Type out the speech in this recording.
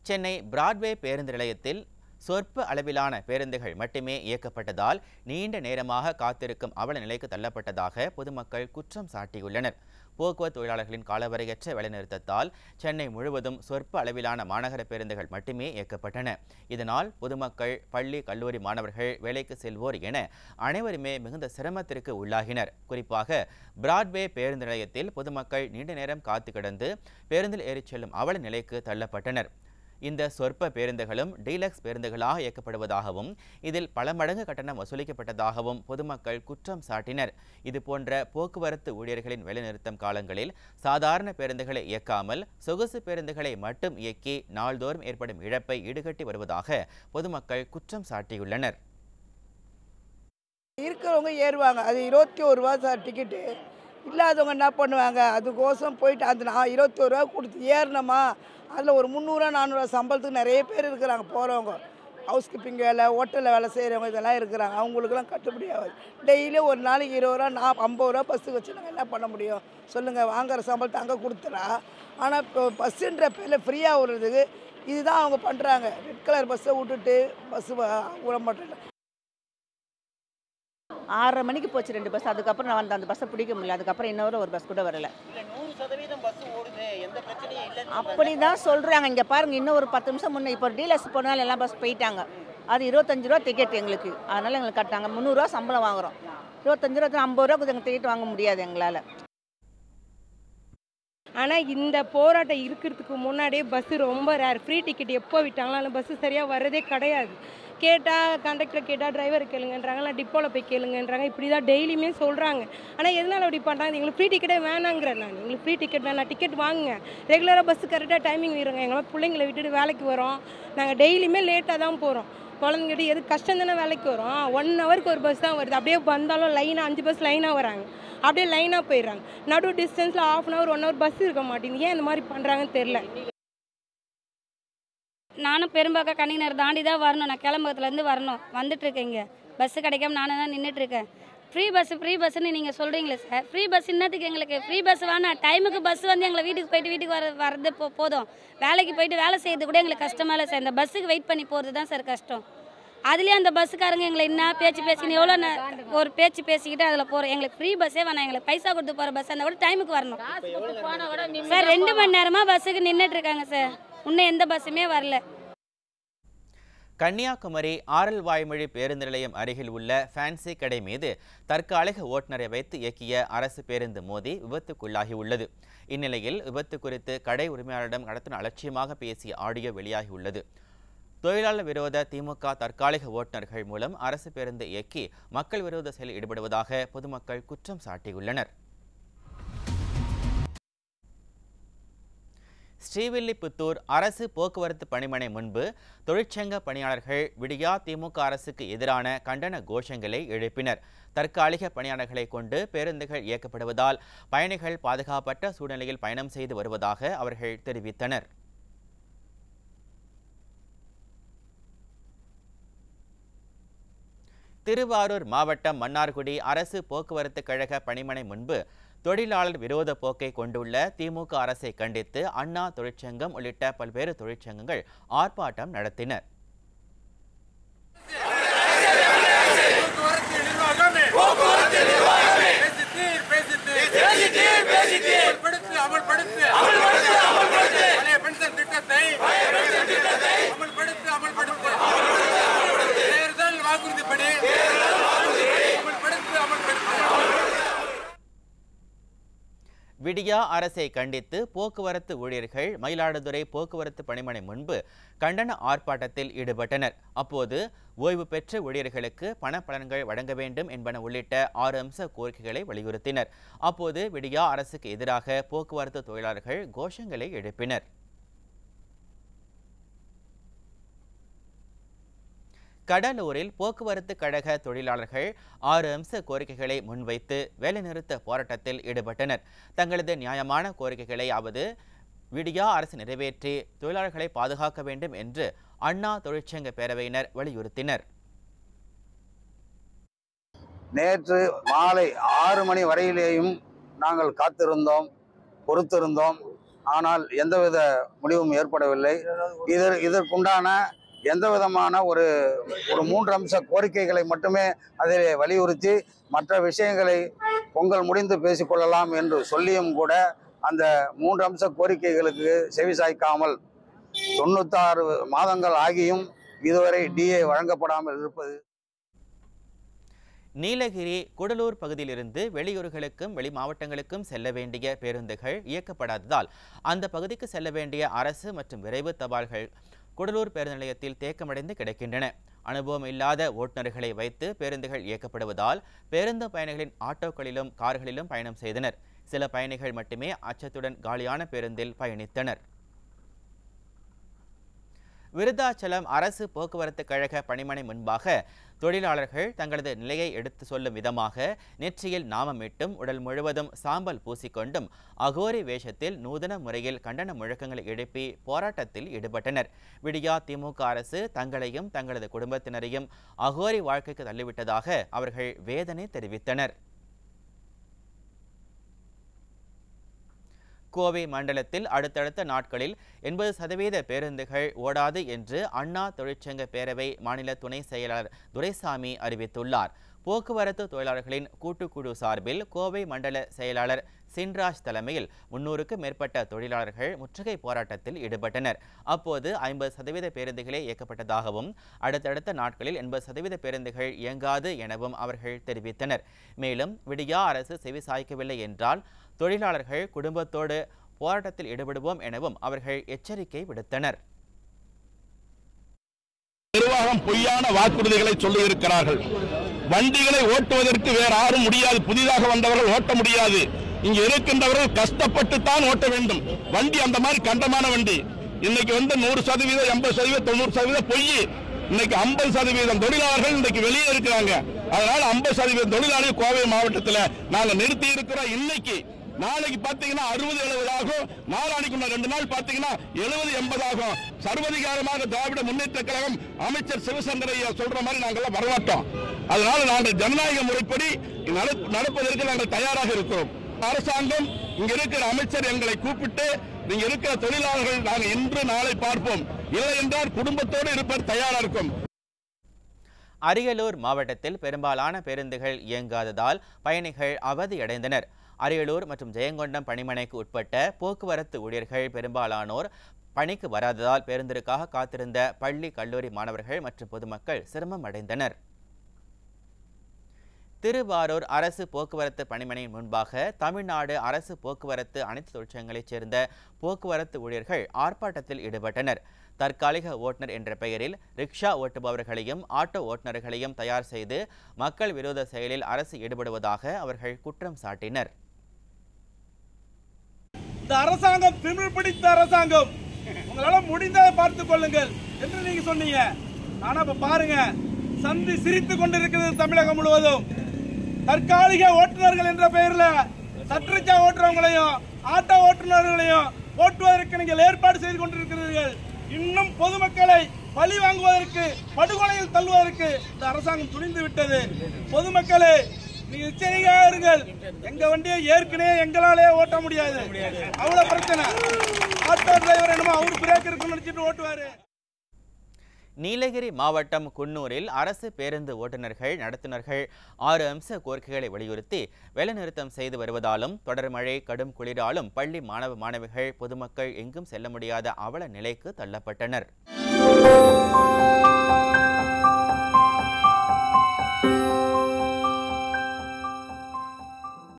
Chennai Broadway பேருந்து நிலையத்தில் சொற்ப அளவிலான பேருந்துகள் மட்டுமே இயக்கப்பட்டதால் நீண்ட நேரமாக காத்திருக்கும் அவல நிலைக்கு தள்ளப்பட்டதாக பொதுமக்கள் குற்றம் சாட்டியுள்ளனர் போக்குவரத்து தொழிலாளர்களின் காலவரையற்ற வேலைநிறுத்தத்தால் சென்னை முழுவதும் சொற்ப அளவிலான மாநகர பேருந்துகள் மட்டுமே இயக்கப்பட்டன இதனால் பொதுமக்கள் பள்ளி கல்லூரி மாணவர்கள் வேலைக்கு செல்வோர் என அனைவருமே மிகுந்த சிரமத்திற்கு உள்ளாகினர் குறிப்பாக பிராட்வே பேருந்து நிலையத்தில் பொதுமக்கள் நீண்ட நேரம் காத்து கிடந்து பேருந்தில் ஏறிச் செல்லும் அவல நிலைக்கு தள்ளப்பட்டனர் இந்த சொற்ப பேருந்துகளும் டீலக்ஸ் பேருந்துகளாக இயக்கப்படுவதாகவும் இதில் பல மடங்கு கட்டணம் வசூலிக்கப்பட்டதாகவும் பொதுமக்கள் குற்றம் சாட்டினர் இதுபோன்ற போக்குவரத்து ஊழியர்களின் வேலைநிறுத்தம் காலங்களில் சாதாரண பேருந்துகளை இயக்காமல் சொகுசு பேருந்துகளை மட்டும் இயக்கி நாள்தோறும் ஏற்படும் இழப்பை ஈடுகட்டி வருவதாக பொதுமக்கள் குற்றம் சாட்டியுள்ளனர் இருக்கிறவங்க ஏறுவாங்க அது இருபத்தி ஒரு ரூபா சார் டிக்கெட்டு இல்லாதவங்க என்ன பண்ணுவாங்க அதுக்கோசம் போயிட்டு அந்த நான் இருபத்தி ஒரு ரூபா கொடுத்து ஏறினோமா அதில் ஒரு முந்நூறுவா நானூறுவா சம்பளத்துக்கு நிறைய பேர் இருக்கிறாங்க போகிறவங்க ஹவுஸ் கீப்பிங் வேலை ஹோட்டலில் வேலை செய்கிறவங்க இதெல்லாம் இருக்கிறாங்க அவங்களுக்குலாம் கட்டுப்படி ஆகாது டெய்லியும் ஒரு நாளைக்கு இருபது ரூபா நான் ஐம்பது ரூபா பஸ்ஸுக்கு வச்சு நாங்கள் என்ன பண்ண முடியும் சொல்லுங்கள் வாங்குற சம்பளத்தை அங்கே கொடுத்துறா ஆனால் இப்போ பஸ்ஸுன்ற பேரில் ஃப்ரீயாக விடுறதுக்கு இதுதான் அவங்க பண்ணுறாங்க ரெட் கலர் பஸ்ஸை விட்டுட்டு பஸ்ஸு விட மாட்டேன் ஆறரை மணிக்கு போச்சு ரெண்டு பஸ் அதுக்கப்புறம் நான் வந்து அந்த பஸ்ஸை பிடிக்க முடியல அதுக்கப்புறம் இன்னொரு ஒரு பஸ் கூட வரல இல்ல நூறு சதவீதம் பஸ் ஓடுது எந்த பிரச்சனையும் இல்லைன்னு அப்படி தான் சொல்கிறாங்க இங்கே பாருங்க இன்னும் ஒரு பத்து நிமிஷம் முன்னே இப்போ டீலர்ஸ் போனாலும் எல்லாம் பஸ் போயிட்டாங்க அது இருபத்தஞ்சு ரூபா டிக்கெட் எங்களுக்கு அதனால் எங்களுக்கு கட்டாங்க முந்நூறுரூவா சம்பளம் வாங்குறோம் இருபத்தஞ்சு ரூபா ஐம்பது ரூபா கொஞ்சம் டிக்கெட் வாங்க முடியாது எங்களால் ஆனால் இந்த போராட்டம் இருக்கிறதுக்கு முன்னாடியே பஸ்ஸு ரொம்ப ரேர் ஃப்ரீ டிக்கெட் எப்போ விட்டாங்களோ அந்த பஸ்ஸு சரியாக வர்றதே கிடையாது கேட்டால் கண்டக்டர் கேட்டால் டிரைவர் கேளுங்கன்றாங்க இல்லை டிப்போவில் போய் கேளுங்கன்றாங்க இப்படி தான் டெய்லியுமே சொல்கிறாங்க ஆனால் எதனால் அப்படி பண்ணுறாங்க எங்களுக்கு ஃப்ரீ டிக்கெட்டே வேணாங்கிறேன் நான் எங்களுக்கு ஃப்ரீ டிக்கெட் வேணாம் டிக்கெட் வாங்குங்க ரெகுலராக பஸ்ஸு கரெக்டாக டைமிங் விடுங்க எங்களை பிள்ளைங்களை விட்டுட்டு வேலைக்கு வரோம் நாங்கள் டெய்லியுமே லேட்டாக தான் போகிறோம் குழந்தைங்கிட்ட எது கஷ்டம் தானே வேலைக்கு வரும் ஒன் ஹவருக்கு ஒரு பஸ் தான் வருது அப்படியே வந்தாலும் லைனாக அஞ்சு பஸ் லைனாக வராங்க அப்படியே லைனாக போயிடுறாங்க நடு டிஸ்டன்ஸில் half an hour one hour bus இருக்க மாட்டேங்குது ஏன் இந்த மாதிரி பண்ணுறாங்கன்னு தெரில நானும் பெரும்பாக்கம் கணினர் தாண்டி தான் வரணும் நான் கிளம்புறதுலேருந்து வரணும் வந்துட்டுருக்கேன் இங்கே பஸ்ஸு கிடைக்காம நானும் தான் நின்றுட்டுருக்கேன் ஃப்ரீ பஸ் ஃப்ரீ பஸ்ஸுன்னு நீங்கள் சொல்கிறீங்களே சார் ஃப்ரீ பஸ் என்னத்துக்கு எங்களுக்கு ஃப்ரீ பஸ் வேணாம் டைமுக்கு பஸ் வந்து எங்களை வீட்டுக்கு போயிட்டு வீட்டுக்கு வர வரது போ போதும் வேலைக்கு போயிட்டு வேலை செய்யறது கூட எங்களுக்கு கஷ்டமா இல்லை சார் இந்த பஸ்ஸுக்கு வெயிட் பண்ணி போகிறது தான் சார் கஷ்டம் அதுலேயே அந்த பஸ்ஸுக்காரங்க எங்களை என்ன பேச்சு பேசின்னு எவ்வளோ நே- ஒரு பேச்சு பேசிக்கிட்டு அதில் போகிறோம் எங்களுக்கு ஃப்ரீ பஸ்ஸே வேணாம் எங்களுக்கு பைசா கொடுத்து போகிற பஸ் அந்த கூட டைமுக்கு வரணும் சார் ரெண்டு மணி நேரமாக பஸ்ஸுக்கு நின்றுட்டு இருக்காங்க சார் இன்னும் எந்த பஸ்ஸுமே வரல கன்னியாகுமரி ஆரல் வாய்மொழி பேருந்து நிலையம் அருகில் உள்ள ஃபேன்சி கடை மீது தற்காலிக ஓட்டுநரை வைத்து இயக்கிய அரசு பேருந்து மோதி விபத்துக்குள்ளாகி உள்ளது இந்நிலையில் விபத்து குறித்து கடை உரிமையாளரிடம் நடத்தின அலட்சியமாக பேசிய ஆடியோ வெளியாகியுள்ளது தொழிலாளர் விரோத திமுக தற்காலிக ஓட்டுநர்கள் மூலம் அரசு பேருந்து இயக்கி மக்கள் விரோத செயலில் ஈடுபடுவதாக பொதுமக்கள் குற்றம் சாட்டியுள்ளனர் ஸ்ரீவில்லிபுத்தூர் அரசு போக்குவரத்து பணிமனை முன்பு தொழிற்சங்க பணியாளர்கள் விடியா திமுக அரசுக்கு எதிரான கண்டன கோஷங்களை எழுப்பினர் தற்காலிக பணியாளர்களை கொண்டு பேருந்துகள் இயக்கப்படுவதால் பயணிகள் பாதுகாப்பற்ற சூழ்நிலையில் பயணம் செய்து வருவதாக அவர்கள் தெரிவித்தனர் திருவாரூர் மாவட்டம் மன்னார்குடி அரசு போக்குவரத்து கழக பணிமனை முன்பு தொழிலாளர் விரோத போக்கை கொண்டுள்ள திமுக அரசை கண்டித்து அண்ணா தொழிற்சங்கம் உள்ளிட்ட பல்வேறு தொழிற்சங்கங்கள் ஆர்ப்பாட்டம் நடத்தினர் அமல்படுத்து அமல்படுத்து அமல்படுத்து அமல்படுத்து பழைய பென்ஷன் திட்டத்தை அமல்படுத்து அமல்படுத்து தேர்தல் வாக்குறுதிப்படி அமல்படுத்து அமல்படுத்து விடியா அரசை கண்டித்து போக்குவரத்து ஊழியர்கள் மயிலாடுதுறை போக்குவரத்து பணிமனை முன்பு கண்டன ஆர்ப்பாட்டத்தில் ஈடுபட்டனர் அப்போது ஓய்வு பெற்ற ஊழியர்களுக்கு பணப்பலன்கள் வழங்க வேண்டும் என்பன உள்ளிட்ட ஆறு அம்ச கோரிக்கைகளை வலியுறுத்தினர் அப்போது விடியா அரசுக்கு எதிராக போக்குவரத்து தொழிலாளர்கள் கோஷங்களை எழுப்பினர் கடலூரில் போக்குவரத்து கழக தொழிலாளர்கள் ஆறு அம்ச கோரிக்கைகளை முன்வைத்து வேலைநிறுத்த போராட்டத்தில் ஈடுபட்டனர் தங்களது நியாயமான கோரிக்கைகளையாவது விடியா அரசு நிறைவேற்றி தொழிலாளர்களை பாதுகாக்க வேண்டும் என்று அண்ணா தொழிற்சங்க பேரவையினர் வலியுறுத்தினர் நேற்று மாலை ஆறு மணி வரையிலேயும் நாங்கள் காத்திருந்தோம் பொறுத்திருந்தோம் ஆனால் எந்தவித முடிவும் ஏற்படவில்லை இதர் இதற்குண்டான எந்த விதமான ஒரு ஒரு மூன்று அம்ச கோரிக்கைகளை மட்டுமே அதில் வலியுறுத்தி மற்ற விஷயங்களை பொங்கல் முடிந்து பேசிக்கொள்ளலாம் என்று சொல்லியும் கூட அந்த மூன்று அம்ச கோரிக்கைகளுக்கு செவிசாய்க்காமல் தொண்ணூத்தாறு மாதங்கள் ஆகியும் இதுவரை டிஏ வழங்கப்படாமல் இருப்பது நீலகிரி கூடலூர் பகுதியிலிருந்து வெளியூர்களுக்கும் வெளி மாவட்டங்களுக்கும் செல்ல வேண்டிய பேருந்துகள் இயக்கப்படாததால் அந்த பகுதிக்கு செல்ல வேண்டிய அரசு மற்றும் விரைவு தபால்கள் கூடலூர் பேருந்து நிலையத்தில் தேக்கமடைந்து கிடக்கின்றன அனுபவம் இல்லாத ஓட்டுநர்களை வைத்து பேருந்துகள் இயக்கப்படுவதால் பேருந்து பயணிகளின் ஆட்டோக்களிலும் கார்களிலும் பயணம் செய்தனர் சில பயணிகள் மட்டுமே அச்சத்துடன் காலியான பேருந்தில் பயணித்தனர் விருதாச்சலம் அரசு போக்குவரத்து கழக பணிமனை முன்பாக தொழிலாளர்கள் தங்களது நிலையை எடுத்து சொல்லும் விதமாக நெற்றியில் நாமமிட்டும் உடல் முழுவதும் சாம்பல் பூசிக்கொண்டும் அகோரி வேஷத்தில் நூதன முறையில் கண்டன முழக்கங்களை எழுப்பி போராட்டத்தில் ஈடுபட்டனர் விடியா திமுக அரசு தங்களையும் தங்களது குடும்பத்தினரையும் அகோரி வாழ்க்கைக்கு தள்ளிவிட்டதாக அவர்கள் வேதனை தெரிவித்தனர் கோவை மண்டலத்தில் அடுத்தடுத்த நாட்களில் எண்பது சதவீத பேருந்துகள் ஓடாது என்று அண்ணா தொழிற்சங்க பேரவை மாநில துணை செயலாளர் துரைசாமி அறிவித்துள்ளார் போக்குவரத்து தொழிலாளர்களின் கூட்டுக்குழு சார்பில் கோவை மண்டல செயலாளர் சின்ராஜ் தலைமையில் முன்னூறுக்கும் மேற்பட்ட தொழிலாளர்கள் முற்றுகை போராட்டத்தில் ஈடுபட்டனர் அப்போது ஐம்பது சதவீத பேருந்துகளே இயக்கப்பட்டதாகவும் அடுத்தடுத்த நாட்களில் எண்பது சதவீத பேருந்துகள் இயங்காது எனவும் அவர்கள் தெரிவித்தனர் மேலும் விடியா அரசு செவி சாய்க்கவில்லை என்றால் தொழிலாளர்கள் குடும்பத்தோடு போராட்டத்தில் ஈடுபடுவோம் எனவும் அவர்கள் எச்சரிக்கை விடுத்தனர் நிர்வாகம் பொய்யான வாக்குறுதிகளை சொல்லியிருக்கிறார்கள் வண்டிகளை ஓட்டுவதற்கு வேற யாரும் முடியாது புதிதாக வந்தவர்கள் ஓட்ட முடியாது இங்க இருக்கின்றவர்கள் கஷ்டப்பட்டு தான் ஓட்ட வேண்டும் வண்டி அந்த மாதிரி கண்டமான வண்டி இன்னைக்கு வந்து நூறு சதவீதம் எண்பது சதவீதம் தொண்ணூறு சதவீதம் பொய் இன்னைக்கு ஐம்பது சதவீதம் தொழிலாளர்கள் இன்னைக்கு வெளியே இருக்கிறாங்க அதனால ஐம்பது சதவீதம் தொழிலாளர்கள் கோவை மாவட்டத்தில் நாங்க நிறுத்தி இருக்கிறோம் இன்னைக்கு நாளைக்கு பாத்தீங்கன்னா அறுபது எழுபது ஆகும் நாளானிக்கு இன்னும் ரெண்டு நாள் பாத்தீங்கன்னா எழுபது எண்பது ஆகும் சர்வதிகாரமாக திராவிட முன்னேற்ற கழகம் அமைச்சர் சிவசங்கரையா சொல்ற மாதிரி நாங்கெல்லாம் வரமாட்டோம் அதனால நாங்கள் ஜனநாயக முறைப்படி நட- நடப்பதற்கு நாங்கள் தயாராக இருக்கிறோம் அரசாங்கம் இங்க இருக்கிற அமைச்சர் எங்களை கூப்பிட்டு நீங்க இருக்கிற தொழிலாளர்கள் நாங்கள் இன்று நாளை பார்ப்போம் இல்லை என்றால் குடும்பத்தோடு இருப்பது தயாரா இருக்கும் அரியலூர் மாவட்டத்தில் பெரும்பாலான பேருந்துகள் இயங்காததால் பயணிகள் அவதியடைந்தனர் அரியலூர் மற்றும் ஜெயங்கொண்டம் பணிமனைக்கு உட்பட்ட போக்குவரத்து ஊழியர்கள் பெரும்பாலானோர் பணிக்கு வராததால் பேருந்திற்காக காத்திருந்த பள்ளி கல்லூரி மாணவர்கள் மற்றும் பொதுமக்கள் சிரமம் அடைந்தனர் திருவாரூர் அரசு போக்குவரத்து பணிமனையின் முன்பாக தமிழ்நாடு அரசு போக்குவரத்து அனைத்து தொழிற்சங்கங்களைச் சேர்ந்த போக்குவரத்து ஊழியர்கள் ஆர்ப்பாட்டத்தில் ஈடுபட்டனர் தற்காலிக ஓட்டுநர் என்ற பெயரில் ரிக்ஷா ஓட்டுபவர்களையும் ஆட்டோ ஓட்டுநர்களையும் தயார் செய்து மக்கள் விரோத செயலில் அரசு ஈடுபடுவதாக அவர்கள் குற்றம் சாட்டினர் இந்த அரசாங்கம் திமிழ் பிடித்த அரசாங்கம் உங்களால முடிந்ததை பார்த்துக் கொள்ளுங்கள் என்று நீங்க சொன்னீங்க ஆனா இப்ப பாருங்க சந்தி சிரித்து கொண்டிருக்கிறது தமிழகம் முழுவதும் தற்காலிக ஓட்டுநர்கள் என்ற பெயர்ல சற்றுச்சா ஓட்டுறவங்களையும் ஆட்டோ ஓட்டுநர்களையும் ஓட்டுவதற்கு நீங்கள் ஏற்பாடு செய்து கொண்டிருக்கிறீர்கள் இன்னும் பொதுமக்களை பழி வாங்குவதற்கு படுகொலையில் தள்ளுவதற்கு இந்த அரசாங்கம் துணிந்து விட்டது பொதுமக்களே நீங்க எச்சரிக்கையாக இருங்கள் எங்க வண்டியை ஏற்கனவே எங்களாலே ஓட்ட முடியாது அவ்வளவு பிரச்சனை ஆட்டோ டிரைவர் என்னமோ அவர் பிரேக் இருக்குன்னு நினைச்சிட்டு ஓட்டுவாரு நீலகிரி மாவட்டம் குன்னூரில் அரசு பேருந்து ஓட்டுநர்கள் நடத்துனர்கள் ஆறு அம்ச கோரிக்கைகளை வலியுறுத்தி வேலைநிறுத்தம் செய்து வருவதாலும் தொடர் மழை கடும் குளிராலும் பள்ளி மாணவ மாணவிகள் பொதுமக்கள் எங்கும் செல்ல முடியாத அவல நிலைக்கு தள்ளப்பட்டனர்